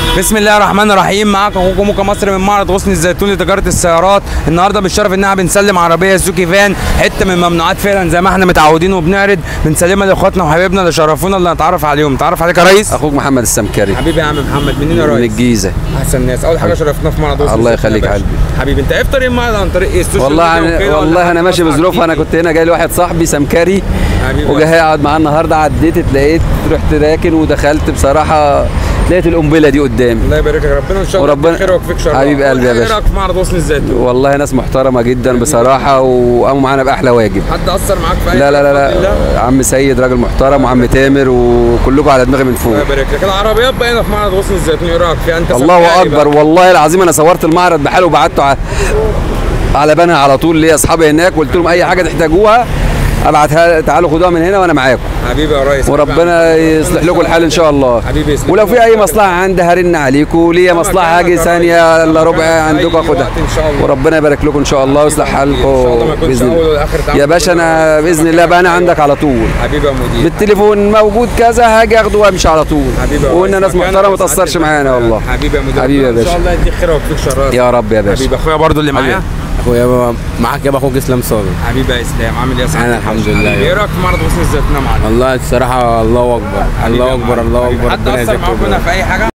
بسم الله الرحمن الرحيم معاكم اخوكم موكا مصر من معرض غصن الزيتون لتجاره السيارات النهارده بالشرف ان احنا بنسلم عربيه سوكي فان حته من ممنوعات فعلا زي ما احنا متعودين وبنعرض بنسلمها لاخواتنا وحبايبنا اللي شرفونا اللي نتعرف عليهم نتعرف عليك يا ريس اخوك محمد السمكري حبيبي يا عم محمد منين يا من ريس الجيزه احسن ناس اول حاجه شرفتنا في معرض غصن الله الزيتون يا يخليك يا باشا. قلبي. حبيبي انت ايه في طريق المعرض عن طريق ايه السوشيال والله ميديا وكده انا ولا والله حد انا ماشي وصل بظروف انا عليك؟ كنت هنا جاي لي واحد صاحبي سمكري حبيبي وجاي اقعد معاه النهارده عديت اتلاقيت رحت راكن ودخلت بصراحه لقيت القنبله دي قدامي الله يبارك لك ربنا ان شاء الله وربنا- يديك خير ويكفيك شر حبيب قلبي يا ايه باشا. رايك في معرض غصن الزيتون والله ناس محترمه جدا بصراحه وقاموا معانا باحلى واجب حد اثر معاك في اي لا لا لا, حاجة بفضل الله؟ لا عم سيد راجل محترم وعم تامر وكلكم على دماغي من فوق الله يبارك لك العربيات بقى هنا في معرض غصن الزيتون ايه رايك فيها انت الله سمعني اكبر بقى. والله العظيم انا صورت المعرض بحاله وبعته على على بنها على طول ليا اصحابي هناك قلت لهم اي حاجه تحتاجوها ابعتها تعالوا خدوها من هنا وانا معاكم حبيبي يا ريس وربنا يصلح لكم الحال ان شاء الله حبيبي يسلمك. ولو في اي مصلحه عندي هرن عليكم ليا كما مصلحه كانت هاجي يا ثانيه ريس. الا كما ربع كانت عندكم أي اخدها وقت إن شاء الله. وربنا يبارك لكم ان شاء الله ويصلح إن شاء الله ما حالكم يكونش باذن أول الله والآخر تعامل يا باشا انا كله. باذن الله بقى انا عندك على طول حبيبي يا مدير بالتليفون موجود كذا هاجي اخده وامشي على طول حبيبي يا وقلنا ريس. ناس مكانك محترمه ما وسعادة تاثرش البلد. معانا والله حبيبي يا مدير حبيبي يا ان باشا. شاء الله يديك خير ويكفيك شر يا رب يا باشا حبيبي اخويا برضو اللي معايا اخويا معاك يا اخوك اسلام صابر حبيبي يا اسلام عامل ايه يا صاحبي أنا الحمد لله. ايه رايك في معرض غصن الزيتون يا معلم والله الصراحه الله اكبر حبيبي يا الله اكبر معلم. الله حبيبي. اكبر حد ربنا اثر يجزاك معاكم هنا خير. في اي حاجه